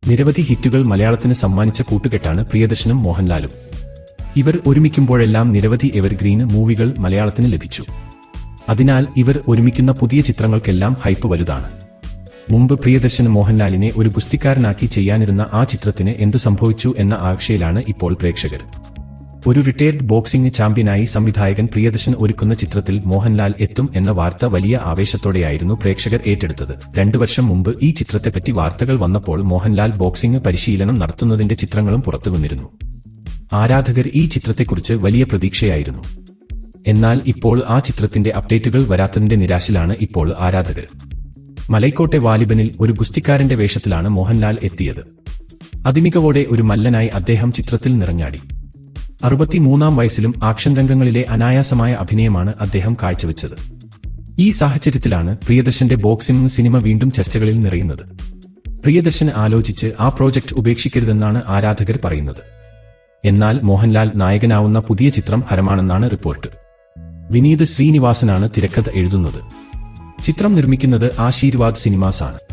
നിരവധി ഹിറ്റുകൾ മലയാളത്തിന് സമ്മാനിച്ച കൂട്ടുകെട്ടാണ് പ്രിയദർശനും മോഹൻലാലും ഇവർ ഒരുമിക്കുമ്പോഴെല്ലാം നിരവധി എവർഗ്രീന് മൂവികൾ മലയാളത്തിന് ലഭിച്ചു അതിനാൽ ഇവർ ഒരുമിക്കുന്ന പുതിയ ചിത്രങ്ങൾക്കെല്ലാം ഹൈപ്പ് വലുതാണ് മുമ്പ് പ്രിയദർശൻ മോഹൻലാലിനെ ഒരു ഗുസ്തിക്കാരനാക്കി ചെയ്യാനിരുന്ന ആ ചിത്രത്തിന് എന്തു സംഭവിച്ചു എന്ന ആക്ഷയിലാണ് ഇപ്പോൾ പ്രേക്ഷകർ ഒരു റിട്ടയർഡ് ബോക്സിംഗ് ചാമ്പ്യനായി സംവിധായകൻ പ്രിയദർശൻ ഒരുക്കുന്ന ചിത്രത്തിൽ മോഹൻലാൽ എത്തും എന്ന വാർത്ത വലിയ ആവേശത്തോടെയായിരുന്നു പ്രേക്ഷകർ ഏറ്റെടുത്തത് രണ്ടു വർഷം മുമ്പ് ഈ ചിത്രത്തെപ്പറ്റി വാർത്തകൾ വന്നപ്പോൾ മോഹൻലാൽ ബോക്സിംഗ് പരിശീലനം നടത്തുന്നതിന്റെ ചിത്രങ്ങളും പുറത്തുവന്നിരുന്നു ആരാധകർ ഈ ചിത്രത്തെക്കുറിച്ച് വലിയ പ്രതീക്ഷയായിരുന്നു എന്നാൽ ഇപ്പോൾ ആ ചിത്രത്തിന്റെ അപ്ഡേറ്റുകൾ വരാത്തതിന്റെ നിരാശയിലാണ് ഇപ്പോൾ ആരാധകർ മലൈക്കോട്ടെ വാലിബനിൽ ഒരു ഗുസ്തിക്കാരന്റെ വേഷത്തിലാണ് മോഹൻലാൽ എത്തിയത് അതിമികവോടെ ഒരു മല്ലനായി അദ്ദേഹം ചിത്രത്തിൽ നിറഞ്ഞാടി അറുപത്തിമൂന്നാം വയസ്സിലും ആക്ഷൻ രംഗങ്ങളിലെ അനായാസമായ അഭിനയമാണ് അദ്ദേഹം കാഴ്ചവെച്ചത് ഈ സാഹചര്യത്തിലാണ് പ്രിയദർശന്റെ ബോക്സിംഗ് സിനിമ വീണ്ടും ചർച്ചകളിൽ നിറയുന്നത് പ്രിയദർശൻ ആലോചിച്ച് ആ പ്രോജക്റ്റ് ഉപേക്ഷിക്കരുതെന്നാണ് ആരാധകർ പറയുന്നത് എന്നാൽ മോഹൻലാൽ നായകനാവുന്ന പുതിയ ചിത്രം ഹരമാണെന്നാണ് റിപ്പോർട്ട് വിനീത് ശ്രീനിവാസനാണ് തിരക്കഥ എഴുതുന്നത് ചിത്രം നിർമ്മിക്കുന്നത് ആശീർവാദ് സിനിമാസാണ്